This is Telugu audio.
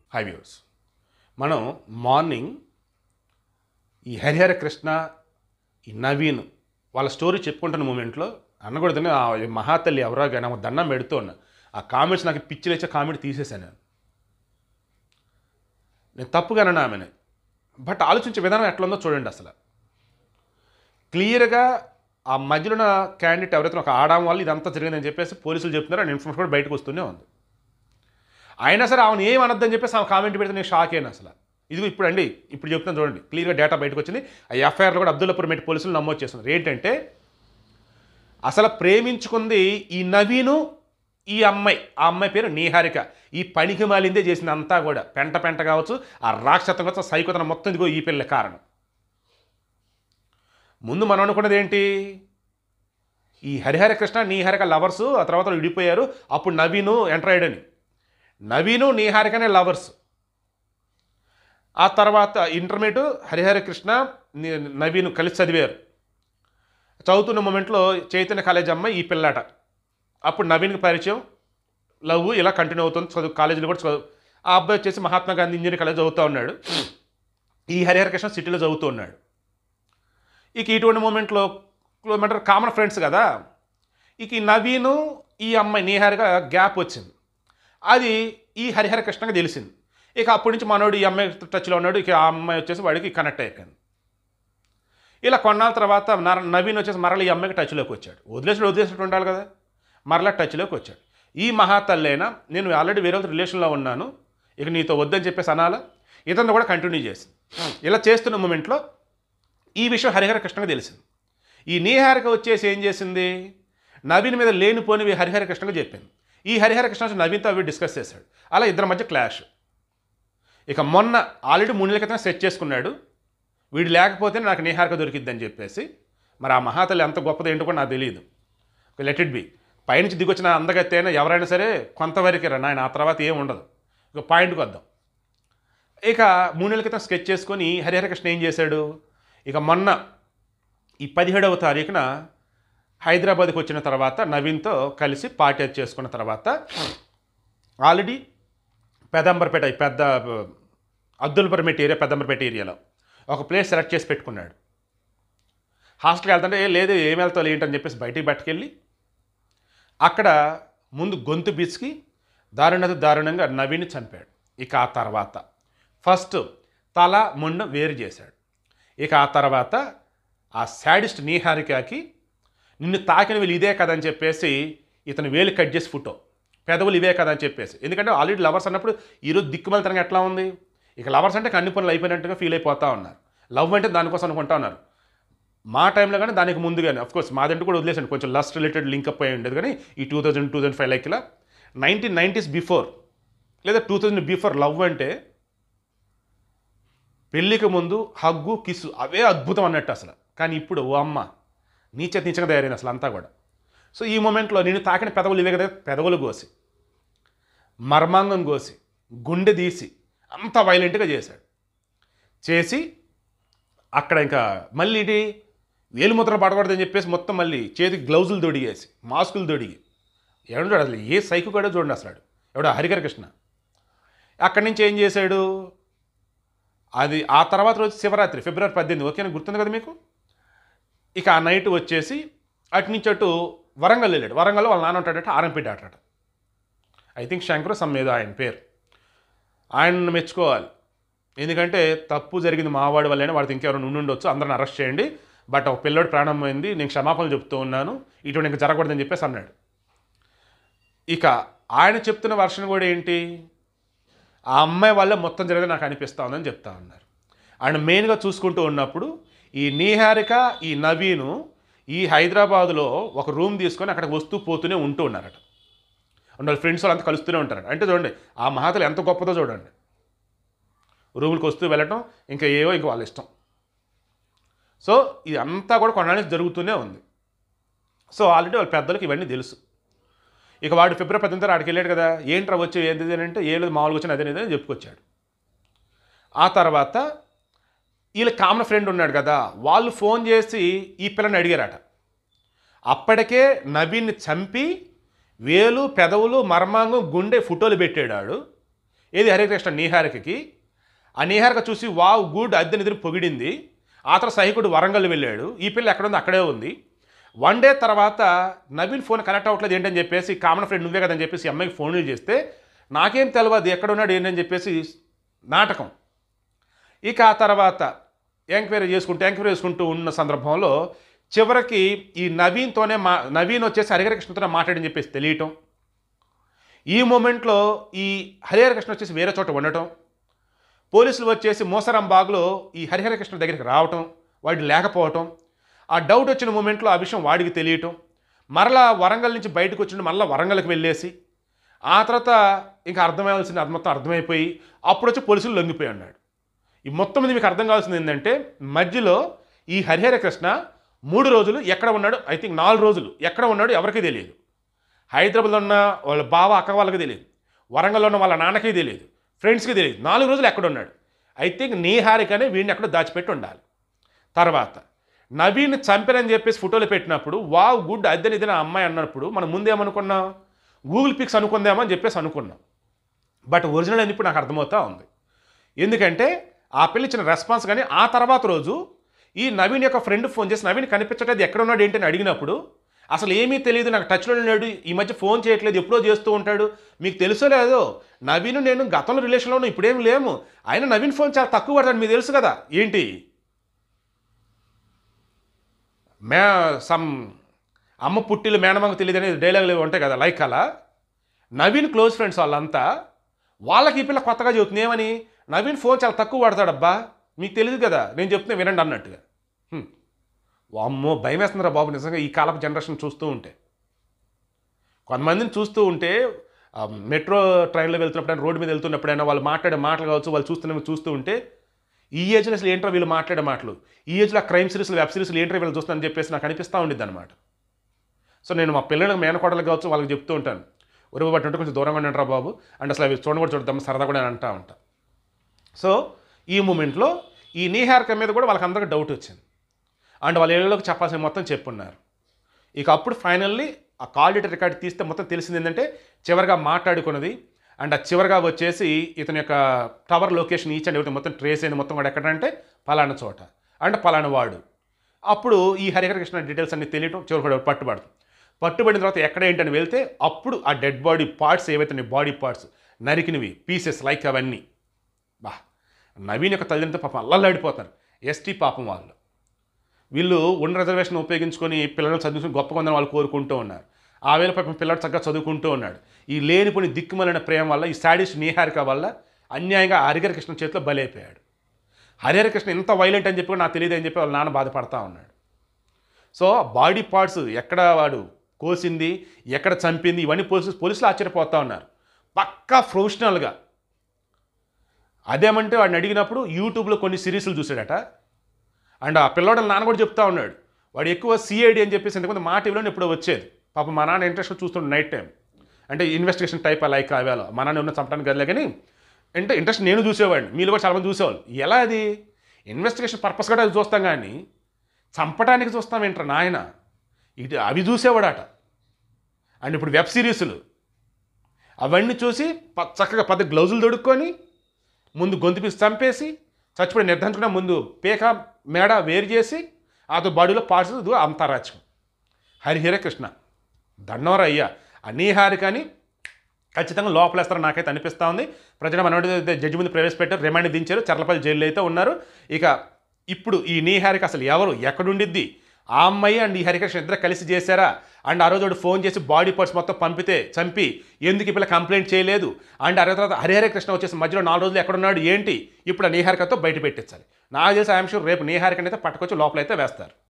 హై వ్యూర్స్ మనం మార్నింగ్ ఈ హరిహర కృష్ణ ఈ నవీన్ వాళ్ళ స్టోరీ చెప్పుకుంటున్న మూమెంట్లో అనకూడదని ఆ మహాతల్లి ఎవరో కానీ ఆమె దండం పెడుతూ ఉన్నా ఆ కామెంట్స్ నాకు పిచ్చి లేచే కామెంట్ తీసేశాను నేను నేను తప్పుగా అన్నాను ఆమెని బట్ ఆలోచించే విధానం ఎట్లా ఉందో చూడండి అసలు క్లియర్గా ఆ మధ్యలో ఉన్న క్యాండిడేట్ ఎవరైతే ఒక ఆడడం వల్ల ఇదంతా జరిగిందని చెప్పేసి పోలీసులు చెప్తున్నారు అండ్ ఇన్ఫర్మేషన్ కూడా బయటకు వస్తూనే ఉంది అయినా సరే ఆమెను ఏం అనొద్దని చెప్పేసి ఆమె కామెంట్ పెడితే నేను షాక్ అయినా అసలు ఇది ఇప్పుడు అండి ఇప్పుడు చెప్తాను చూడండి క్లియర్గా డేటా బయటకు వచ్చింది ఆ ఎఫ్ఐఆర్లో కూడా అబ్దుల్లాపూర్ మెట్టి పోలీసులు నమోదు చేస్తున్నారు ఏంటంటే అసలు ప్రేమించుకుంది ఈ నవీను ఈ అమ్మాయి ఆ అమ్మాయి పేరు నీహారిక ఈ పనికి మాలిందే చేసింది అంతా కూడా పెంట పెంట కావచ్చు ఆ రాక్షసం కావచ్చు ఆ సైకోతనం మొత్తం ఇదిగో ఈ పిల్ల కారణం ముందు మనం అనుకున్నది ఏంటి ఈ హరిహర కృష్ణ నీహారిక లవర్స్ ఆ తర్వాత వాళ్ళు విడిపోయారు అప్పుడు నవీను ఎంటర్ అయ్యాడని నవీను నీహారికనే లవర్స్ ఆ తర్వాత ఇంటర్మీడియట్ హరిహర కృష్ణ ని- నవీను కలిసి చదివారు చదువుతున్న మూమెంట్లో చైతన్య కాలేజ్ అమ్మాయి ఈ పిల్లాట అప్పుడు నవీన్కి పరిచయం లవ్ ఇలా కంటిన్యూ అవుతుంది చదువు కాలేజీలో కూడా చదువు ఆ అబ్బాయి వచ్చేసి మహాత్మా గాంధీ ఇంజనీరింగ్ కాలేజ్ చదువుతూ ఉన్నాడు ఈ హరిహర కృష్ణ సిటీలో చదువుతూ ఉన్నాడు ఇక ఇటువంటి మూమెంట్లో ఏమంటారు కామన్ ఫ్రెండ్స్ కదా ఇక ఈ నవీను ఈ అమ్మాయి నీహారిగా గ్యాప్ వచ్చింది అది ఈ హరిహర కృష్ణకి తెలిసింది ఇక అప్పటి నుంచి మనోడు ఈ అమ్మాయి టచ్లో ఉన్నాడు ఇక ఆ అమ్మాయి వచ్చేసి వాడికి కనెక్ట్ అయిపోయింది ఇలా కొన్నాళ్ళ తర్వాత నర- నవీన్ వచ్చేసి మరల ఈ అమ్మాయికి టచ్లోకి వచ్చాడు వదిలేసి వదిలేసినట్టు ఉండాలి కదా మరలా టచ్లోకి వచ్చాడు ఈ మహాతల్లైనా నేను ఆల్రెడీ వేరే రిలేషన్లో ఉన్నాను ఇక నీతో వద్దని చెప్పేసి అనాలా ఇతను కూడా కంటిన్యూ చేసింది ఇలా చేస్తున్న మూమెంట్లో ఈ విషయం హరిహర కృష్ణకి తెలిసింది ఈ నీహారిక వచ్చేసి ఏం చేసింది నవీన్ మీద లేనిపోనివి హరిహర కృష్ణకు చెప్పింది ఈ హరిహర కృష్ణ వచ్చి నవీన్తో అవి డిస్కస్ చేశాడు అలా ఇద్దరి మధ్య క్లాష్ ఇక మొన్న ఆల్రెడీ మూడు నెలల క్రితం సెట్ చేసుకున్నాడు వీడు లేకపోతే నాకు నీహారిక దొరికిద్దని చెప్పేసి మరి ఆ మహాతల్లి ఎంత గొప్పది ఏంటో కూడా నాకు తెలియదు లెట్ ఇట్ బి పైనుంచి దిగొచ్చిన అందగత్తే అయినా ఎవరైనా సరే కొంతవరకే రా నాయన ఆ తర్వాత ఏం ఉండదు ఇక పాయింట్కి వద్దాం ఇక మూడు నెలల క్రితం స్కెచ్ చేసుకొని హరిహర కృష్ణ ఏం చేశాడు ఇక మొన్న ఈ పదిహేడవ తారీఖున హైదరాబాద్కి వచ్చిన తర్వాత నవీన్తో కలిసి పార్టీ చేసుకున్న తర్వాత ఆల్రెడీ పెదంబర్పేట ఈ పెద్ద అబ్దుల్పర్మేట్ ఏరియా పెద్దంబర్పేట ఏరియాలో ఒక ప్లేస్ సెలెక్ట్ చేసి పెట్టుకున్నాడు హాస్టల్కి వెళ్తుంటే "ఏ, లేదు ఏం వెళ్తావు ఏంటని చెప్పేసి బయటికి పట్టుకెళ్ళి అక్కడ ముందు గొంతు బీచ్కి దారుణత దారుణంగా నవీన్ చంపాడు ఇక ఆ తర్వాత ఫస్ట్ తల ముండం వేరు చేశాడు ఇక ఆ తర్వాత ఆ శాడిస్ట్ నీహారికకి నిన్ను తాకిన వీళ్ళు ఇదే కదా అని చెప్పేసి ఇతను వేలు కట్ చేసి ఫోటో పెదవులు ఇవే కదా అని చెప్పేసి ఎందుకంటే ఆల్రెడీ లవర్స్ అన్నప్పుడు ఈరోజు దిక్కుమలతనంగా ఎట్లా ఉంది ఇక లవర్స్ అంటే అన్ని పనులు అయిపోయినట్టుగా ఫీల్ అయిపోతూ ఉన్నారు లవ్ అంటే దానికోసం అనుకుంటా ఉన్నారు మా టైంలో కానీ దానికి ముందు కానీ కోర్స్ మాదంటూ కూడా వదిలేసండి కొంచెం లస్ట్ రిలేటెడ్ లింకప్ అయి ఉండేది కానీ ఈ two thousand two thousand five లైక్లా నైన్టీన్ నైంటీస్ బిఫోర్ లేదా టూ థౌజండ్ బిఫోర్ లవ్ అంటే పెళ్ళికి ముందు హగ్గు కిస్సు అవే అద్భుతం అన్నట్టు అసలు కానీ ఇప్పుడు ఓ అమ్మ నీచ నీచగా తయారైంది అసలు అంతా కూడా సో ఈ మూమెంట్లో నేను తాకిన పెదవులు ఇవే కదా పెదవులు కోసి మర్మాంగం కోసి గుండె తీసి అంత వైలెంట్గా చేశాడు చేసి అక్కడ ఇంకా మళ్ళీ ఇది వేలుముద్ర పడకూడదని చెప్పేసి మొత్తం మళ్ళీ చేతికి గ్లౌజులు దొడిగేసి మాస్కులు దొడిగి ఎవడు అసలు ఏ సైకు కూడా చూడండి అసలు ఎవడో హరిహర కృష్ణ అక్కడి నుంచి ఏం చేశాడు అది ఆ తర్వాత రోజు శివరాత్రి ఫిబ్రవరి పద్దెనిమిది ఓకేనా గుర్తుంది కదా మీకు ఇక ఆ నైట్ వచ్చేసి అటు నుంచి అటు వరంగల్ వెళ్ళాడు వరంగల్లో వాళ్ళ నాన్న ఉంటాడట RMP doctor I think Shankar some మీద ఆయన పేరు ఆయనను మెచ్చుకోవాలి ఎందుకంటే తప్పు జరిగింది మావాడి వల్లనే వాడికి ఇంకెవరైనా ఉండి ఉండొచ్చు అందరిని అరెస్ట్ చేయండి బట్ ఒక పిల్లోడు ప్రాణం పోయింది నేను క్షమాపణలు చెప్తూ ఉన్నాను ఇటువంటి ఇంకా జరగకూడదని చెప్పేసి అన్నాడు ఇక ఆయన చెప్తున్న వర్షన్ కూడా ఏంటి ఆ అమ్మాయి వల్ల మొత్తం జరిగింది నాకు అనిపిస్తా ఉందని చెప్తా ఉన్నారు ఆయన మెయిన్గా చూసుకుంటూ ఉన్నప్పుడు ఈ నీహారిక ఈ నవీను ఈ హైదరాబాదులో ఒక రూమ్ తీసుకొని అక్కడికి వస్తూ పోతూనే ఉంటూ ఉన్నారట వాళ్ళ ఫ్రెండ్స్ వాళ్ళంతా కలుస్తూనే ఉంటారట అంటే చూడండి ఆ మహాతలు ఎంత గొప్పదో చూడండి రూములకు వస్తూ వెళ్ళటం ఇంకా ఏవో ఇంక వాళ్ళ ఇష్టం సో ఇది అంతా కూడా కొన్నాళ్ళ జరుగుతూనే ఉంది సో ఆల్రెడీ వాళ్ళ పెద్దలకు ఇవన్నీ తెలుసు ఇక వాడు ఫిబ్రవరి పద్దెనిమిది ఆడికి వెళ్ళాడు కదా ఏంట్రా వచ్చి ఏంటిది అని అంటే ఏ లేదు మామూలుగా వచ్చిన అదే అని చెప్పుకొచ్చాడు ఆ తర్వాత వీళ్ళ కామన్ ఫ్రెండ్ ఉన్నాడు కదా వాళ్ళు ఫోన్ చేసి ఈ పిల్లని అడిగారట అప్పటికే నవీన్ని చంపి వేలు పెదవులు మర్మాంగం గుండె ఫోటోలు పెట్టాడు ఏది హరికృష్ణ నీహారికకి ఆ నీహారిక చూసి వావ్ గుడ్ అద్దె నిధిని పొగిడింది ఆ తర్వాత సైకుడు వరంగల్ వెళ్ళాడు ఈ పిల్ల ఎక్కడ ఉంది అక్కడే ఉంది వన్ డే తర్వాత నవీన్ ఫోన్ కనెక్ట్ అవ్వట్లేదు ఏంటని చెప్పేసి కామన్ ఫ్రెండ్ నువ్వే కదని చెప్పేసి ఈ అమ్మాయికి ఫోన్లు చేస్తే నాకేం తెలియదు ఎక్కడ ఉన్నాడు ఏంటని చెప్పేసి నాటకం ఇక ఆ తర్వాత ఎంక్వైరీ చేసుకుంటూ ఎంక్వైరీ చేసుకుంటూ ఉన్న సందర్భంలో చివరికి ఈ నవీన్తోనే మా నవీన్ వచ్చేసి హరిహరకృష్ణతోనే మాట్లాడని చెప్పేసి తెలియటం ఈ మూమెంట్లో ఈ హరిహరకృష్ణ వచ్చేసి వేరే చోట ఉండటం పోలీసులు వచ్చేసి మోసరం బాగ్లో ఈ హరిహరకృష్ణ దగ్గరికి రావటం వాడు లేకపోవటం ఆ డౌట్ వచ్చిన మూమెంట్లో ఆ విషయం వాడికి తెలియటం మరలా వరంగల్ నుంచి బయటకు వచ్చిన మళ్ళీ వరంగల్కి వెళ్ళేసి ఆ తర్వాత ఇంకా అర్థమయ్యాల్సింది అది మొత్తం అర్థమైపోయి అప్పుడు వచ్చి పోలీసులు లొంగిపోయి అన్నాడు ఈ మొత్తం మీద మీకు అర్థం కావాల్సింది ఏంటంటే మధ్యలో ఈ హరిహర కృష్ణ మూడు రోజులు ఎక్కడ ఉన్నాడు ఐ థింక్ నాలుగు రోజులు ఎక్కడ ఉన్నాడు ఎవరికీ తెలియదు హైదరాబాద్లో ఉన్న వాళ్ళ బావ అక్క వాళ్ళకి తెలియదు వరంగల్లో ఉన్న వాళ్ళ నాన్నకి తెలియదు ఫ్రెండ్స్కి తెలియదు నాలుగు రోజులు ఎక్కడ ఉన్నాడు ఐ థింక్ నీహారికనే వీడిని ఎక్కడో దాచిపెట్టి ఉండాలి తర్వాత నవీన్ చంపారని చెప్పేసి ఫోటోలు పెట్టినప్పుడు వావ్ గుడ్ అద్దెని ఇదిన అమ్మాయి అన్నప్పుడు మనం ముందేమనుకున్నాం గూగుల్ పిక్స్ అనుకుందామని చెప్పేసి అనుకున్నాం బట్ ఒరిజినల్ అని ఇప్పుడు నాకు అర్థమవుతా ఉంది ఎందుకంటే ఆ పిల్ల ఇచ్చిన రెస్పాన్స్ కానీ ఆ తర్వాత రోజు ఈ నవీన్ యొక్క ఫ్రెండ్ ఫోన్ చేసి నవీన్ కనిపించట్లేదు ఎక్కడ ఉన్నాడు ఏంటి అని అడిగినప్పుడు అసలు ఏమీ తెలియదు నాకు టచ్లో లేడు ఈ మధ్య ఫోన్ చేయట్లేదు ఎప్పుడో చేస్తూ ఉంటాడు మీకు తెలుసో లేదో నవీన్ నేను గతంలో రిలేషన్లో ఉన్నాం ఇప్పుడేం లేము ఆయన నవీన్ ఫోన్ చాలా తక్కువ పడతాడు మీకు తెలుసు కదా ఏంటి మే సమ్ అమ్మ పుట్టిలు మేనమాకు తెలియదు అనేది డైలాగులు ఉంటాయి కదా లైక్ అలా నవీన్ క్లోజ్ ఫ్రెండ్స్ వాళ్ళంతా వాళ్ళకి ఈ పిల్ల కొత్తగా చెబుతుంది ఏమని నవీన్ ఫోన్ చాలా తక్కువ వాడతాడబ్బా మీకు తెలియదు కదా నేను చెప్తున్నా వినండి అన్నట్టుగా హ్మ్. వామ్మో భయం వేస్తుందిరా బాబు నిజంగా ఈ కాలపు జనరేషన్ చూస్తూ ఉంటే కొంతమందిని చూస్తూ ఉంటే ఆ, మెట్రో ట్రైన్లో వెళ్తున్నప్పుడైనా రోడ్డు మీద వెళ్తున్నప్పుడైనా వాళ్ళు మాట్లాడే మాటలు కావచ్చు వాళ్ళు చూస్తున్న చూస్తూ ఉంటే ఈ ఏజ్లో అసలు ఏంట్రా వీళ్ళు మాట్లాడే మాటలు ఈ ఏజ్లో క్రైమ్ సిరీస్లు వెబ్ సిరీస్లు ఏంట్రా వీళ్ళు చూస్తానని చెప్పేసి నాకు అనిపిస్తూ ఉండిద్ది అనమాట సో నేను మా పిల్లలకు మేనకోడలు కావచ్చు వాళ్ళకి చెప్తూ ఉంటాను ఉరువు బట్టి ఉంటే కొంచెం దూరంగా ఉండండి బాబు అండ్ అసలు అవి చూడడం కూడా చూడదాం సరదా కూడా నేను అంటా ఉంటా సో ఈ మూమెంట్లో ఈ నీహారిక మీద కూడా వాళ్ళకి అందరికీ డౌట్ వచ్చింది అండ్ వాళ్ళ ఇళ్ళలోకి చెప్పాల్సిన మొత్తం చెప్పున్నారు ఇక అప్పుడు ఫైనల్లీ ఆ కాల్ డేటా రికార్డ్ తీస్తే మొత్తం తెలిసింది ఏంటంటే చివరిగా మాట్లాడుకున్నది అండ్ ఆ చివరిగా వచ్చేసి ఇతని యొక్క టవర్ లొకేషన్ ఈచ్ అండ్ ఎవరి మొత్తం ట్రేస్ అయింది మొత్తం కూడా ఎక్కడంటే పలానా చోట అండ్ పలానా వాడు అప్పుడు ఈ హరిహర కృష్ణ డీటెయిల్స్ అన్ని తెలియటం చివరికి కూడా పట్టుబడుతుంది పట్టుబడిన తర్వాత ఎక్కడ ఏంటని వెళ్తే అప్పుడు ఆ డెడ్ బాడీ పార్ట్స్ ఏవైతే బాడీ పార్ట్స్ నరికినవి పీసెస్ లైక్ అవన్నీ బా నవీన్ యొక్క తల్లిదండ్రులతో పాపం అల్లల్లాడిపోతారు ఎస్టీ పాపం వాళ్ళు వీళ్ళు ఉన్న రిజర్వేషన్ ఉపయోగించుకొని పిల్లలు చదువుకుని గొప్ప కొందని వాళ్ళు కోరుకుంటూ ఉన్నారు ఆ వేళ పాపం పిల్లడు చక్కగా చదువుకుంటూ ఉన్నాడు ఈ లేనిపోని దిక్కుమలిన ప్రేమ వల్ల ఈ శాడిస్ట్ నీహారిక వల్ల అన్యాయంగా హరిహర కృష్ణ చేతిలో బలైపోయాడు హరిహర కృష్ణ ఇంత వైలెంట్ అని చెప్పి కూడా నాకు తెలియదు అని చెప్పి వాళ్ళ నాన్న బాధపడతా ఉన్నాడు సో బాడీ పార్ట్స్ ఎక్కడ వాడు కోసింది ఎక్కడ చంపింది ఇవన్నీ పోలీసు పోలీసులు ఆశ్చర్యపోతా ఉన్నారు పక్కా ప్రొఫెషనల్గా అదేమంటే వాడిని అడిగినప్పుడు యూట్యూబ్లో కొన్ని సిరీస్లు చూసాడట అండ్ ఆ పిల్లోడు నాన్న కూడా చెప్తా ఉన్నాడు వాడు ఎక్కువ సిఐడి అని చెప్పేసి ఇంతకుముందు మా టీవీలో ఎప్పుడో వచ్చేది పాప మా నాన్న ఇంట్రెస్ట్ చూస్తుండే నైట్ టైం అంటే ఇన్వెస్టిగేషన్ టైప్ లైక్ అవేలో మా నాన్న ఉన్న చంపడానికి కదలే కానీ అంటే ఇంట్రెస్ట్ నేను చూసేవాడిని మీరు కూడా చాలామంది చూసేవాళ్ళు ఎలా అది ఇన్వెస్టిగేషన్ పర్పస్ కూడా అది చూస్తాం కానీ చంపడానికి చూస్తాం ఏంట్రా నాయన ఇది అవి చూసేవాడట అండ్ ఇప్పుడు వెబ్ సిరీస్లు అవన్నీ చూసి ప- చక్కగా పెద్ద గ్లౌజులు దొడుక్కొని ముందు గొంతు పీసి చంపేసి చచ్చిపోయి నిర్ధారించుకున్న ముందు పేక మేడ వేరు చేసి అతో బాడీలో పార్ట్స్ అంతా రాచకం హరిహర కృష్ణ దండవర అయ్యా అనీహారి కానీ ఖచ్చితంగా లోపలేస్తారని నాకైతే అనిపిస్తూ ఉంది ప్రజలు మన జడ్జి ముందు ప్రవేశపెట్టారు రిమాండ్ దించారు చర్లపల్లి జైల్లో అయితే ఉన్నారు ఇక ఇప్పుడు ఈ నీహారిక అసలు ఎవరు ఎక్కడుండిద్ది ఆ అమ్మాయి అండ్ ఈ హరికృష్ణ ఇద్దరు కలిసి చేశారా అండ్ ఆ రోజు వాడు ఫోన్ చేసి బాడీ పార్ట్స్ మొత్తం పంపితే చంపి ఎందుకు ఇప్పుడు కంప్లైంట్ చేయలేదు అండ్ ఆ తర్వాత హరిహర కృష్ణ వచ్చేసి మధ్యలో నాలుగు రోజులు ఎక్కడున్నాడు ఏంటి ఇప్పుడు ఆ నీహారికతో బయట పెట్టించాలి నాకు తెలిసి ఐఎమ్ షూర్ రేపు నీహారికనైతే పట్టుకొచ్చి లోపలైతే వేస్తారు